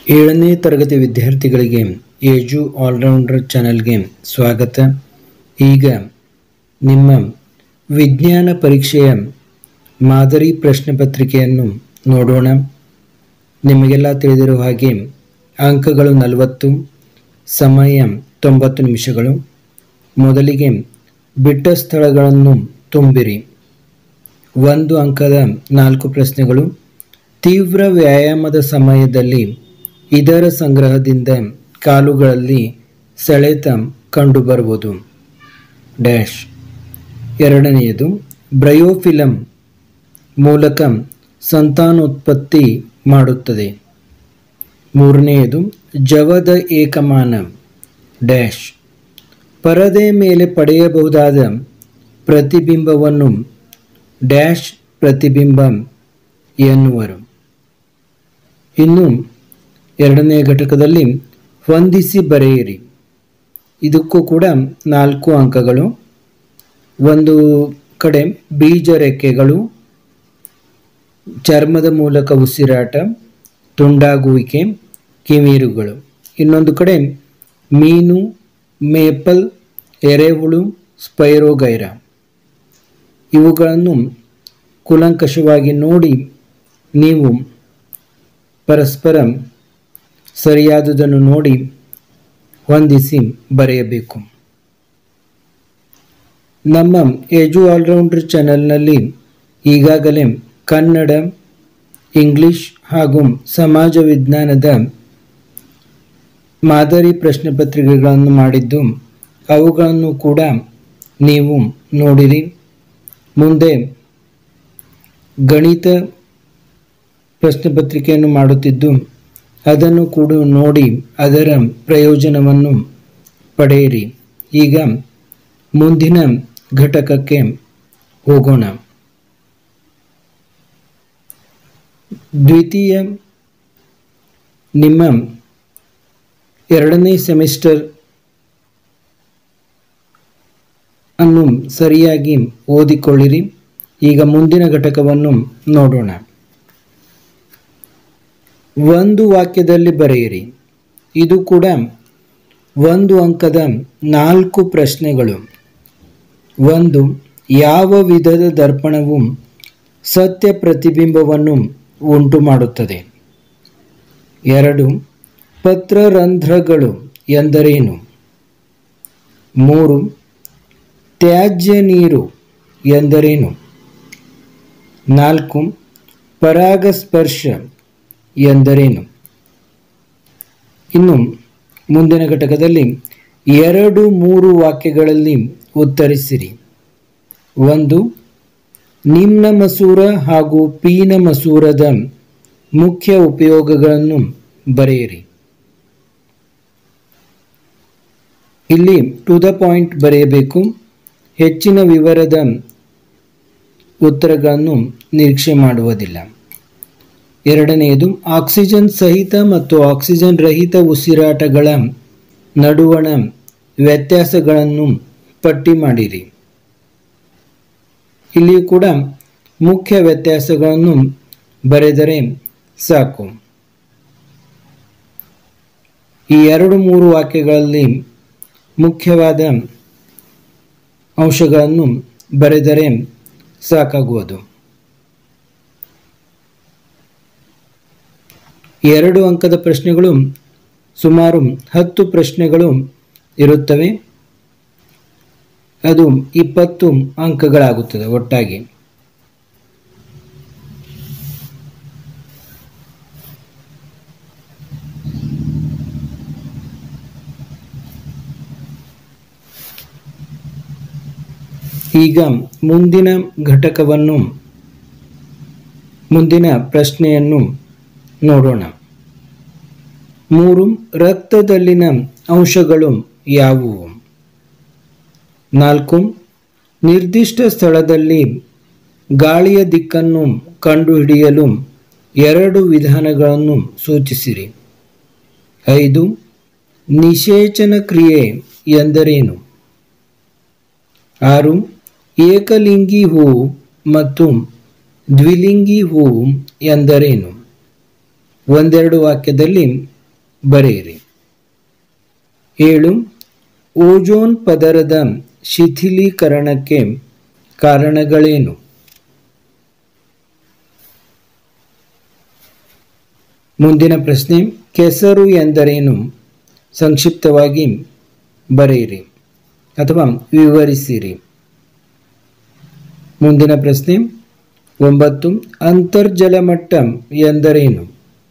ಏಳನೇ ತರಗತಿ ವಿದ್ಯಾರ್ಥಿಗಳಿಗೆ ಏಜು ಆಲ್ರೌಂಡರ್ ಚಾನಲ್ಗೆ ಸ್ವಾಗತ ಈಗ ನಿಮ್ಮ ವಿಜ್ಞಾನ ಪರೀಕ್ಷೆಯ ಮಾದರಿ ಪ್ರಶ್ನೆ ಪತ್ರಿಕೆಯನ್ನು ನೋಡೋಣ ನಿಮಗೆಲ್ಲ ತಿಳಿದಿರುವ ಹಾಗೆ ಅಂಕಗಳು ನಲವತ್ತು ಸಮಯ ತೊಂಬತ್ತು ನಿಮಿಷಗಳು ಮೊದಲಿಗೆ ಬಿಟ್ಟ ಸ್ಥಳಗಳನ್ನು ತುಂಬಿರಿ ಒಂದು ಅಂಕದ ನಾಲ್ಕು ಪ್ರಶ್ನೆಗಳು ತೀವ್ರ ವ್ಯಾಯಾಮದ ಸಮಯದಲ್ಲಿ ಇದರ ಸಂಗ್ರಹದಿಂದ ಕಾಲುಗಳಲ್ಲಿ ಸೆಳೆತ ಕಂಡುಬರುವುದು ಡ್ಯಾಶ್ ಎರಡನೆಯದು ಬ್ರಯೋಫಿಲಮ್ ಮೂಲಕ ಸಂತಾನೋತ್ಪತ್ತಿ ಮಾಡುತ್ತದೆ ಮೂರನೆಯದು ಜವದ ಏಕಮಾನ ಡ್ಯಾಶ್ ಪರದೆ ಮೇಲೆ ಪಡೆಯಬಹುದಾದ ಪ್ರತಿಬಿಂಬವನ್ನು ಡ್ಯಾಶ್ ಪ್ರತಿಬಿಂಬ ಎನ್ನುವರು ಇನ್ನು ಎರಡನೇ ಘಟಕದಲ್ಲಿ ಹೊಂದಿಸಿ ಬರೆಯಿರಿ ಇದಕ್ಕೂ ಕೂಡ ನಾಲ್ಕು ಅಂಕಗಳು ಒಂದು ಕಡೆ ಬೀಜ ರೆಕ್ಕೆಗಳು ಚರ್ಮದ ಮೂಲಕ ಉಸಿರಾಟ ತುಂಡಾಗುವಿಕೆ ಕಿಮೀರುಗಳು ಇನ್ನೊಂದು ಕಡೆ ಮೀನು ಮೇಪಲ್ ಎರೆಹುಳು ಸ್ಪೈರೋಗೈರ ಇವುಗಳನ್ನು ಕೂಲಂಕಷವಾಗಿ ನೋಡಿ ನೀವು ಪರಸ್ಪರ ಸರಿಯಾದುದನ್ನು ನೋಡಿ ಹೊಂದಿಸಿ ಬರೆಯಬೇಕು ನಮ್ಮ ಏಜು ಆಲ್ರೌಂಡರ್ ಚಾನೆಲ್ನಲ್ಲಿ ಈಗಾಗಲೇ ಕನ್ನಡ ಇಂಗ್ಲಿಷ್ ಹಾಗೂ ಸಮಾಜ ವಿಜ್ಞಾನದ ಮಾದರಿ ಪ್ರಶ್ನೆ ಪತ್ರಿಕೆಗಳನ್ನು ಮಾಡಿದ್ದು ಅವುಗಳನ್ನು ಕೂಡ ನೀವು ನೋಡಿರಿ ಮುಂದೆ ಗಣಿತ ಪ್ರಶ್ನೆ ಪತ್ರಿಕೆಯನ್ನು ಮಾಡುತ್ತಿದ್ದು ಅದನ್ನು ಕೂಡ ನೋಡಿ ಅದರ ಪ್ರಯೋಜನವನ್ನು ಪಡೆಯಿರಿ ಈಗ ಮುಂದಿನ ಘಟಕಕ್ಕೆ ಹೋಗೋಣ ದ್ವಿತೀಯ ನಿಮ್ಮ ಎರಡನೇ ಸೆಮಿಸ್ಟರ್ ಅನ್ನು ಸರಿಯಾಗಿ ಓದಿಕೊಳ್ಳಿರಿ ಈಗ ಮುಂದಿನ ಘಟಕವನ್ನು ನೋಡೋಣ ಒಂದು ವಾಕ್ಯದಲ್ಲಿ ಬರೆಯಿರಿ ಇದು ಕೂಡ ಒಂದು ಅಂಕದ ನಾಲ್ಕು ಪ್ರಶ್ನೆಗಳು ಒಂದು ಯಾವ ವಿಧದ ದರ್ಪಣವು ಸತ್ಯ ಪ್ರತಿಬಿಂಬವನ್ನು ಉಂಟು ಮಾಡುತ್ತದೆ ಎರಡು ಪತ್ರರಂಧ್ರಗಳು ಎಂದರೇನು ಮೂರು ತ್ಯಾಜ್ಯ ನೀರು ಎಂದರೇನು ನಾಲ್ಕು ಪರಾಗಸ್ಪರ್ಶ ಎಂದರೇನು ಇನ್ನು ಮುಂದಿನ ಘಟಕದಲ್ಲಿ ಎರಡು ಮೂರು ವಾಕ್ಯಗಳಲ್ಲಿ ಉತ್ತರಿಸಿರಿ ಒಂದು ನಿಮ್ನ ಮಸೂರ ಹಾಗೂ ಪೀನ ಮಸೂರದ ಮುಖ್ಯ ಉಪಯೋಗಗಳನ್ನು ಬರೆಯಿರಿ ಇಲ್ಲಿ ಟು ದ ಪಾಯಿಂಟ್ ಬರೆಯಬೇಕು ಹೆಚ್ಚಿನ ವಿವರದ ಉತ್ತರಗಳನ್ನು ನಿರೀಕ್ಷೆ ಮಾಡುವುದಿಲ್ಲ ಎರಡನೆಯದು ಆಕ್ಸಿಜನ್ ಸಹಿತ ಮತ್ತು ಆಕ್ಸಿಜನ್ ರಹಿತ ಉಸಿರಾಟಗಳ ನಡುವಣ ವ್ಯತ್ಯಾಸಗಳನ್ನು ಪಟ್ಟಿ ಮಾಡಿರಿ ಇಲ್ಲಿಯೂ ಕೂಡ ಮುಖ್ಯ ವ್ಯತ್ಯಾಸಗಳನ್ನು ಬರೆದರೆ ಸಾಕು ಈ ಎರಡು ಮೂರು ವಾಕ್ಯಗಳಲ್ಲಿ ಮುಖ್ಯವಾದ ಅಂಶಗಳನ್ನು ಬರೆದರೆ ಸಾಕಾಗುವುದು ಎರಡು ಅಂಕದ ಪ್ರಶ್ನೆಗಳು ಸುಮಾರು ಹತ್ತು ಪ್ರಶ್ನೆಗಳು ಇರುತ್ತವೆ ಅದು ಇಪ್ಪತ್ತು ಅಂಕಗಳಾಗುತ್ತದೆ ಒಟ್ಟಾಗಿ ಈಗ ಮುಂದಿನ ಘಟಕವನ್ನು ಮುಂದಿನ ಪ್ರಶ್ನೆಯನ್ನು ನೋಡೋಣ ಮೂರು ರಕ್ತದಲ್ಲಿನ ಅಂಶಗಳು ಯಾವುವು ನಾಲ್ಕು ನಿರ್ದಿಷ್ಟ ಸ್ಥಳದಲ್ಲಿ ಗಾಳಿಯ ದಿಕ್ಕನ್ನು ಕಂಡುಹಿಡಿಯಲು ಎರಡು ವಿಧಾನಗಳನ್ನು ಸೂಚಿಸಿರಿ ಐದು ನಿಷೇಚನ ಕ್ರಿಯೆ ಎಂದರೇನು ಆರು ಏಕಲಿಂಗಿ ಹೂವು ಮತ್ತು ದ್ವಿಲಿಂಗಿ ಹೂವು ಎಂದರೇನು ಒಂದೆರಡು ವಾಕ್ಯದಲ್ಲಿ ಬರೆಯಿರಿ ಏಳು ಓಜೋನ್ ಪದರದ ಶಿಥಿಲೀಕರಣಕ್ಕೆ ಕಾರಣಗಳೇನು ಮುಂದಿನ ಪ್ರಶ್ನೆ ಕೆಸರು ಎಂದರೇನು ಸಂಕ್ಷಿಪ್ತವಾಗಿ ಬರೆಯಿರಿ ಅಥವಾ ವಿವರಿಸಿರಿ ಮುಂದಿನ ಪ್ರಶ್ನೆ ಒಂಬತ್ತು ಅಂತರ್ಜಲ ಮಟ್ಟ ಎಂದರೇನು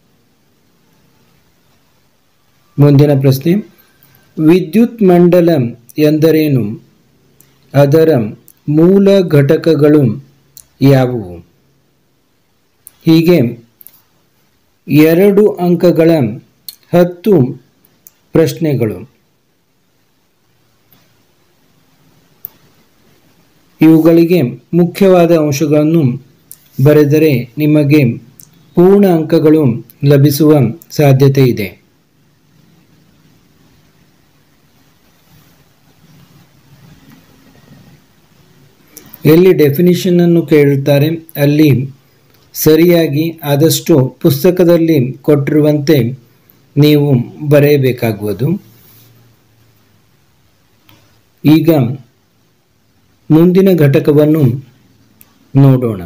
ಮುಂದಿನ ಪ್ರಶ್ನೆ ವಿದ್ಯುತ್ ಮಂಡಲ ಎಂದರೇನು ಅದರ ಮೂಲ ಘಟಕಗಳು ಯಾವುವು ಹೀಗೆ ಎರಡು ಅಂಕಗಳ ಹತ್ತು ಪ್ರಶ್ನೆಗಳು ಇವುಗಳಿಗೆ ಮುಖ್ಯವಾದ ಅಂಶಗಳನ್ನು ಬರೆದರೆ ನಿಮಗೆ ಪೂರ್ಣ ಅಂಕಗಳು ಲಭಿಸುವ ಸಾಧ್ಯತೆ ಇದೆ ಎಲ್ಲಿ ಡೆಫಿನಿಷನ್ ಅನ್ನು ಕೇಳುತ್ತಾರೆ ಅಲ್ಲಿ ಸರಿಯಾಗಿ ಆದಷ್ಟು ಪುಸ್ತಕದಲ್ಲಿ ಕೊಟ್ಟಿರುವಂತೆ ನೀವು ಬರೆಯಬೇಕಾಗುವುದು ಈಗ ಮುಂದಿನ ಘಟಕವನ್ನು ನೋಡೋಣ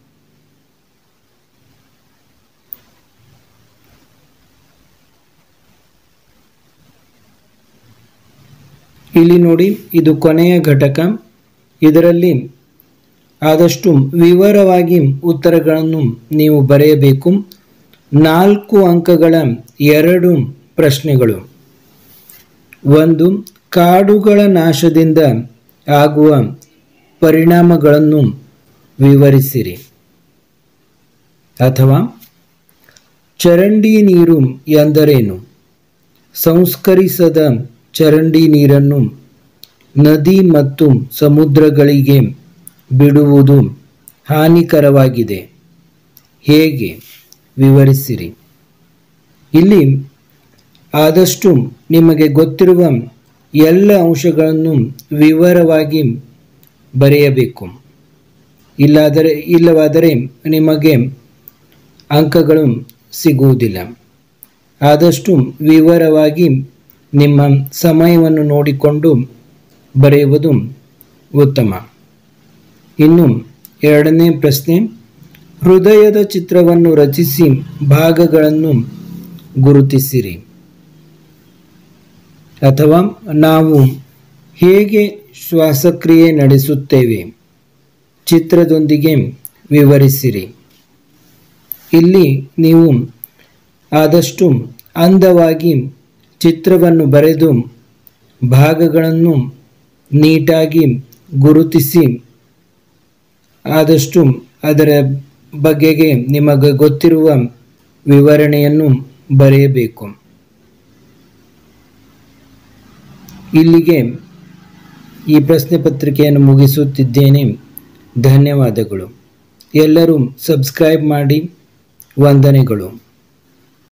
ಇಲ್ಲಿ ನೋಡಿ ಇದು ಕೊನೆಯ ಘಟಕ ಇದರಲ್ಲಿ ಆದಷ್ಟು ವಿವರವಾಗಿ ಉತ್ತರಗಳನ್ನು ನೀವು ಬರೆಯಬೇಕು ನಾಲ್ಕು ಅಂಕಗಳ ಎರಡು ಪ್ರಶ್ನೆಗಳು ಒಂದು ಕಾಡುಗಳ ನಾಶದಿಂದ ಆಗುವ ಪರಿಣಾಮಗಳನ್ನು ವಿವರಿಸಿರಿ ಅಥವಾ ಚರಂಡಿ ನೀರು ಎಂದರೇನು ಸಂಸ್ಕರಿಸದ ಚರಂಡಿ ನೀರನ್ನು ನದಿ ಮತ್ತು ಸಮುದ್ರಗಳಿಗೆ ಬಿಡುವುದು ಹಾನಿಕರವಾಗಿದೆ ಹೇಗೆ ವಿವರಿಸಿರಿ ಇಲ್ಲಿ ಆದಷ್ಟು ನಿಮಗೆ ಗೊತ್ತಿರುವ ಎಲ್ಲ ಅಂಶಗಳನ್ನು ವಿವರವಾಗಿ ಬರೆಯಬೇಕು ಇಲ್ಲಾದರೆ ಇಲ್ಲವಾದರೆ ನಿಮಗೆ ಅಂಕಗಳು ಸಿಗುವುದಿಲ್ಲ ಆದಷ್ಟು ವಿವರವಾಗಿ ನಿಮ್ಮ ಸಮಯವನ್ನು ನೋಡಿಕೊಂಡು ಬರೆಯುವುದು ಉತ್ತಮ ಇನ್ನು ಎರಡನೇ ಪ್ರಶ್ನೆ ಹೃದಯದ ಚಿತ್ರವನ್ನು ರಚಿಸಿ ಭಾಗಗಳನ್ನು ಗುರುತಿಸಿರಿ ಅಥವಾ ನಾವು ಹೇಗೆ ಶ್ವಾಸಕ್ರಿಯೆ ನಡೆಸುತ್ತೇವೆ ಚಿತ್ರದೊಂದಿಗೆ ವಿವರಿಸಿರಿ ಇಲ್ಲಿ ನೀವು ಆದಷ್ಟು ಅಂದವಾಗಿ ಚಿತ್ರವನ್ನು ಬರೆದು ಭಾಗಗಳನ್ನು ನೀಟಾಗಿ ಗುರುತಿಸಿ ಆದಷ್ಟು ಅದರ ಬಗೆಗೆ ನಿಮಗೆ ಗೊತ್ತಿರುವ ವಿವರಣೆಯನ್ನು ಬರೆಯಬೇಕು ಇಲ್ಲಿಗೆ ಈ ಪ್ರಶ್ನೆ ಪತ್ರಿಕೆಯನ್ನು ಮುಗಿಸುತ್ತಿದ್ದೇನೆ ಧನ್ಯವಾದಗಳು ಎಲ್ಲರೂ ಸಬ್ಸ್ಕ್ರೈಬ್ ಮಾಡಿ ವಂದನೆಗಳು